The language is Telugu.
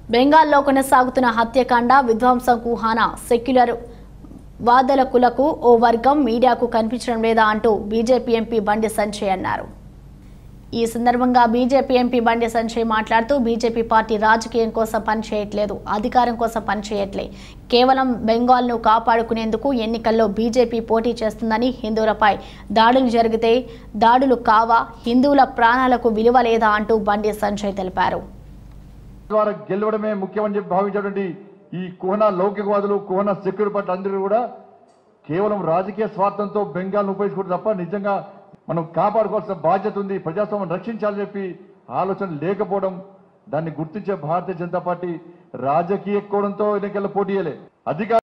బెంగాల్లో కొనసాగుతున్న హత్యకాండ విధ్వంసం కుహాన సెక్యులర్ వాదలకులకు ఓ వర్గం మీడియాకు కనిపించడం లేదా అంటూ బీజేపీ ఎంపీ బండి సంజయ్ అన్నారు ఈ సందర్భంగా బీజేపీ ఎంపీ బండి సంజయ్ మాట్లాడుతూ బీజేపీ పార్టీ రాజకీయం కోసం పనిచేయట్లేదు అధికారం కోసం పనిచేయట్లే కేవలం బెంగాల్ను కాపాడుకునేందుకు ఎన్నికల్లో బీజేపీ పోటీ చేస్తుందని హిందువులపై దాడులు జరిగితే దాడులు కావా హిందువుల ప్రాణాలకు విలువ లేదా అంటూ బండి సంజయ్ తెలిపారు ద్వారా గెలవడమే ముఖ్యమని చెప్పి భావించేటువంటి ఈ కుహన లౌకికవాదులు కుహన సెక్యులర్ పార్టీ అందరూ కూడా కేవలం రాజకీయ స్వార్థంతో బెంగాల్ను ఉపయోగించుకుంటారు తప్ప నిజంగా మనం కాపాడుకోవాల్సిన బాధ్యత ఉంది ప్రజాస్వామ్యం రక్షించాలని చెప్పి ఆలోచన లేకపోవడం దాన్ని గుర్తించే భారతీయ జనతా పార్టీ రాజకీయ కోణంతో ఎన్నికల్లో పోటీ చేయలే అధికార